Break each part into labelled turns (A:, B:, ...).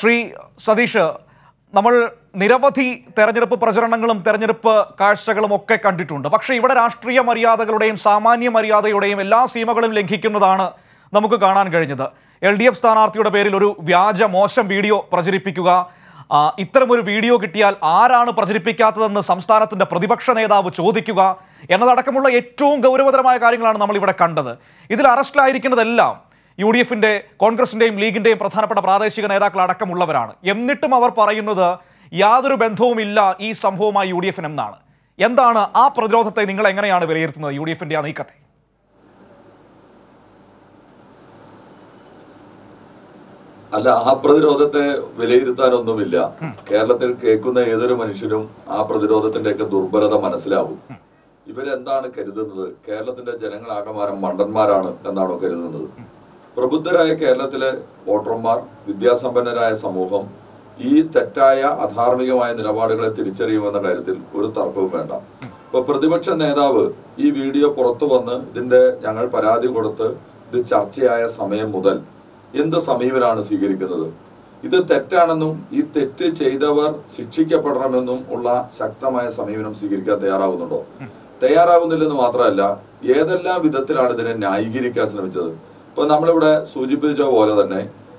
A: ശ്രീ സതീഷ് നമ്മൾ നിരവധി തെരഞ്ഞെടുപ്പ് പ്രചരണങ്ങളും തെരഞ്ഞെടുപ്പ് കാഴ്ചകളും ഒക്കെ കണ്ടിട്ടുണ്ട് പക്ഷേ ഇവിടെ രാഷ്ട്രീയ മര്യാദകളുടെയും സാമാന്യ മര്യാദയുടെയും എല്ലാ സീമകളും ലംഘിക്കുന്നതാണ് നമുക്ക് കാണാൻ കഴിഞ്ഞത് എൽ ഡി എഫ് സ്ഥാനാർത്ഥിയുടെ പേരിൽ ഒരു വ്യാജ മോശം വീഡിയോ പ്രചരിപ്പിക്കുക ആ, ഇത്തരമൊരു വീഡിയോ കിട്ടിയാൽ ആരാണ് പ്രചരിപ്പിക്കാത്തതെന്ന് സംസ്ഥാനത്തിന്റെ പ്രതിപക്ഷ നേതാവ് ചോദിക്കുക എന്നതടക്കമുള്ള ഏറ്റവും ഗൗരവതരമായ കാര്യങ്ങളാണ് നമ്മൾ ഇവിടെ കണ്ടത് ഇതിൽ അറസ്റ്റിലായിരിക്കുന്നതെല്ലാം യു ഡി എഫിന്റെ കോൺഗ്രസിന്റെയും ലീഗിന്റെയും പ്രധാനപ്പെട്ട പ്രാദേശിക നേതാക്കൾ അടക്കമുള്ളവരാണ് എന്നിട്ടും അവർ പറയുന്നത് യാതൊരു ബന്ധവുമില്ല ഈ സംഭവമായി യു ഡി എഫിന് എന്നാണ് എന്താണ് ആ പ്രതിരോധത്തെ നിങ്ങൾ എങ്ങനെയാണ് വിലയിരുത്തുന്നത് യു ഡി എഫിന്റെ ആ നീക്കത്തെ
B: അല്ല ആ പ്രതിരോധത്തെ വിലയിരുത്താനൊന്നുമില്ല കേരളത്തിൽ കേൾക്കുന്ന ഏതൊരു മനുഷ്യനും ആ പ്രതിരോധത്തിന്റെയൊക്കെ ദുർബലത മനസ്സിലാവും ഇവരെന്താണ് കരുതുന്നത് കേരളത്തിന്റെ ജനങ്ങളാകമാനം മണ്ടന്മാരാണ് എന്നാണോ കരുതുന്നത് പ്രബുദ്ധരായ കേരളത്തിലെ വോട്ടർമാർ വിദ്യാസമ്പന്നരായ സമൂഹം ഈ തെറ്റായ അധാർമികമായ നിലപാടുകളെ തിരിച്ചറിയുമെന്ന കാര്യത്തിൽ ഒരു തർക്കവും വേണ്ട ഇപ്പൊ പ്രതിപക്ഷ നേതാവ് ഈ വീഡിയോ പുറത്തു വന്ന് ഇതിന്റെ ഞങ്ങൾ പരാതി കൊടുത്ത് ഇത് ചർച്ചയായ സമയം മുതൽ എന്ത് സമീപനാണ് സ്വീകരിക്കുന്നത് ഇത് തെറ്റാണെന്നും ഈ തെറ്റ് ചെയ്തവർ ശിക്ഷിക്കപ്പെടണമെന്നും ഉള്ള ശക്തമായ സമീപനം സ്വീകരിക്കാൻ തയ്യാറാകുന്നുണ്ടോ തയ്യാറാകുന്നില്ലെന്ന് മാത്രമല്ല ഏതെല്ലാം വിധത്തിലാണ് ഇതിനെ ന്യായീകരിക്കാൻ ശ്രമിച്ചത് ഇപ്പൊ നമ്മളിവിടെ സൂചിപ്പിച്ച പോലെ തന്നെ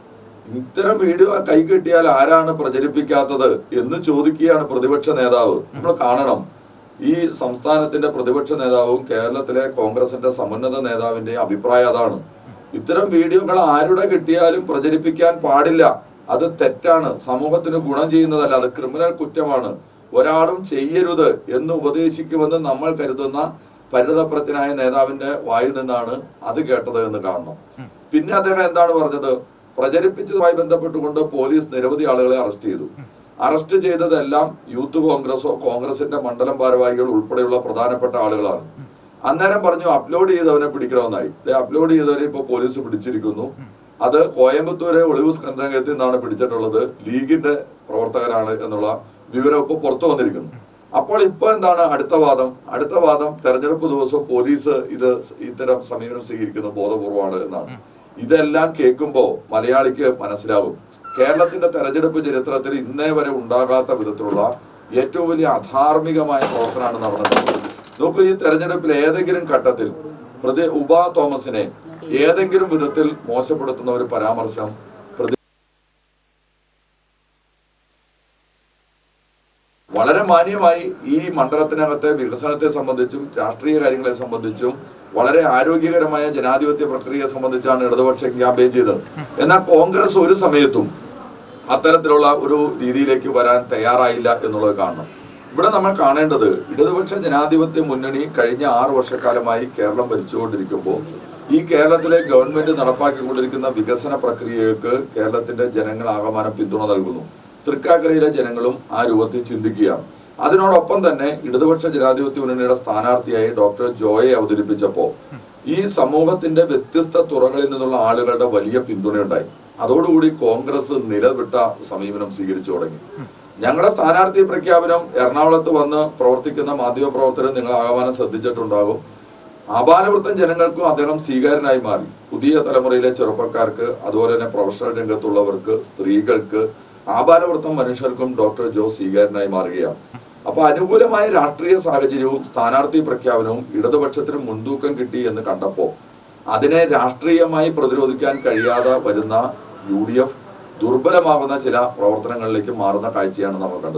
B: ഇത്തരം വീഡിയോ കൈ കിട്ടിയാൽ ആരാണ് പ്രചരിപ്പിക്കാത്തത് എന്ന് ചോദിക്കുകയാണ് പ്രതിപക്ഷ നേതാവ് നമ്മൾ കാണണം ഈ സംസ്ഥാനത്തിന്റെ പ്രതിപക്ഷ നേതാവും കേരളത്തിലെ കോൺഗ്രസിന്റെ സമുന്നത നേതാവിന്റെ അഭിപ്രായം അതാണ് ഇത്തരം വീഡിയോകൾ ആരുടെ കിട്ടിയാലും പ്രചരിപ്പിക്കാൻ പാടില്ല അത് തെറ്റാണ് സമൂഹത്തിന് ഗുണം ചെയ്യുന്നതല്ല അത് ക്രിമിനൽ കുറ്റമാണ് ഒരാളും ചെയ്യരുത് എന്ന് ഉപദേശിക്കുമെന്ന് നമ്മൾ കരുതുന്ന പരിണതപ്രജ്ഞനായ നേതാവിന്റെ വായിൽ നിന്നാണ് അത് കേട്ടത് എന്ന് കാണണം പിന്നെ അദ്ദേഹം എന്താണ് പറഞ്ഞത് പ്രചരിപ്പിച്ചതുമായി ബന്ധപ്പെട്ടുകൊണ്ട് പോലീസ് നിരവധി ആളുകളെ അറസ്റ്റ് ചെയ്തു അറസ്റ്റ് ചെയ്തതെല്ലാം യൂത്ത് കോൺഗ്രസോ കോൺഗ്രസിന്റെ മണ്ഡലം ഭാരവാഹികൾ ഉൾപ്പെടെയുള്ള പ്രധാനപ്പെട്ട ആളുകളാണ് അന്നേരം പറഞ്ഞു അപ്ലോഡ് ചെയ്തവനെ പിടിക്കണമെന്നായി ദേ അപ്ലോഡ് ചെയ്തവനെ ഇപ്പൊ പോലീസ് പിടിച്ചിരിക്കുന്നു അത് കോയമ്പത്തൂരെ ഒളിവ് സ്കന്ധകത്തിൽ നിന്നാണ് പിടിച്ചിട്ടുള്ളത് ലീഗിന്റെ പ്രവർത്തകനാണ് എന്നുള്ള വിവരം ഇപ്പൊ പുറത്തു വന്നിരിക്കുന്നു അപ്പോൾ ഇപ്പൊ എന്താണ് അടുത്ത വാദം അടുത്ത വാദം തെരഞ്ഞെടുപ്പ് ദിവസം പോലീസ് ഇത് ഇത്തരം സമീപനം സ്വീകരിക്കുന്ന ബോധപൂർവമാണ് എന്നാണ് ഇതെല്ലാം കേൾക്കുമ്പോൾ മലയാളിക്ക് മനസ്സിലാവും കേരളത്തിന്റെ തെരഞ്ഞെടുപ്പ് ചരിത്രത്തിൽ ഇന്നേ വരെ ഉണ്ടാകാത്ത വിധത്തിലുള്ള ഏറ്റവും വലിയ അധാർമികമായ പ്രവർത്തനമാണ് നടന്നിട്ടുള്ളത് നോക്കൂ ഈ തെരഞ്ഞെടുപ്പിൽ ഏതെങ്കിലും ഘട്ടത്തിൽ പ്രതി ഉബ തോമസിനെ ഏതെങ്കിലും വിധത്തിൽ മോശപ്പെടുത്തുന്ന ഒരു പരാമർശം പ്രതി വളരെ മാന്യമായി ഈ മണ്ഡലത്തിനകത്തെ വികസനത്തെ സംബന്ധിച്ചും രാഷ്ട്രീയ കാര്യങ്ങളെ സംബന്ധിച്ചും വളരെ ആരോഗ്യകരമായ ജനാധിപത്യ പ്രക്രിയയെ സംബന്ധിച്ചാണ് ഇടതുപക്ഷം ക്യാമ്പയിൻ ചെയ്തത് എന്നാൽ കോൺഗ്രസ് ഒരു സമയത്തും അത്തരത്തിലുള്ള ഒരു രീതിയിലേക്ക് വരാൻ തയ്യാറായില്ല എന്നുള്ളത് കാണണം ഇവിടെ നമ്മൾ കാണേണ്ടത് ഇടതുപക്ഷ ജനാധിപത്യ മുന്നണി കഴിഞ്ഞ ആറ് വർഷക്കാലമായി കേരളം ഭരിച്ചുകൊണ്ടിരിക്കുമ്പോൾ ഈ കേരളത്തിലെ ഗവൺമെന്റ് നടപ്പാക്കിക്കൊണ്ടിരിക്കുന്ന വികസന പ്രക്രിയകൾക്ക് കേരളത്തിന്റെ ജനങ്ങൾ ആകമാനം പിന്തുണ നൽകുന്നു തൃക്കാക്കരയിലെ ജനങ്ങളും ആ രൂപത്തിൽ ചിന്തിക്കുകയാണ് അതിനോടൊപ്പം തന്നെ ഇടതുപക്ഷ ജനാധിപത്യ മുന്നണിയുടെ സ്ഥാനാർത്ഥിയായി ഡോക്ടർ ജോയെ അവതരിപ്പിച്ചപ്പോൾ ഈ സമൂഹത്തിന്റെ വ്യത്യസ്ത തുറകളിൽ നിന്നുള്ള ആളുകളുടെ വലിയ പിന്തുണയുണ്ടായി അതോടുകൂടി കോൺഗ്രസ് നിലവിട്ട സമീപനം സ്വീകരിച്ചു തുടങ്ങി ഞങ്ങളുടെ സ്ഥാനാർത്ഥി പ്രഖ്യാപനം എറണാകുളത്ത് വന്ന് പ്രവർത്തിക്കുന്ന മാധ്യമ പ്രവർത്തകർ നിങ്ങൾ ആഹ്വാനം ശ്രദ്ധിച്ചിട്ടുണ്ടാകും ആപാലവൃത്തം ജനങ്ങൾക്കും അദ്ദേഹം സ്വീകാര്യനായി മാറി പുതിയ തലമുറയിലെ ചെറുപ്പക്കാർക്ക് അതുപോലെ തന്നെ പ്രൊഫഷണൽ രംഗത്തുള്ളവർക്ക് സ്ത്രീകൾക്ക് ആപാലവൃത്തം മനുഷ്യർക്കും ഡോക്ടർ ജോ സ്വീകാര്യനായി മാറുകയാണ് അപ്പൊ അനുകൂലമായ രാഷ്ട്രീയ സാഹചര്യവും സ്ഥാനാർത്ഥി പ്രഖ്യാപനവും ഇടതുപക്ഷത്തിന് മുൻതൂക്കം കിട്ടി എന്ന് കണ്ടപ്പോ അതിനെ രാഷ്ട്രീയമായി പ്രതിരോധിക്കാൻ കഴിയാതെ വരുന്ന യു ഡി എഫ് ദുർബലമാകുന്ന ചില പ്രവർത്തനങ്ങളിലേക്ക് മാറുന്ന കാഴ്ചയാണ് നമ്മൾ കണ്ടത്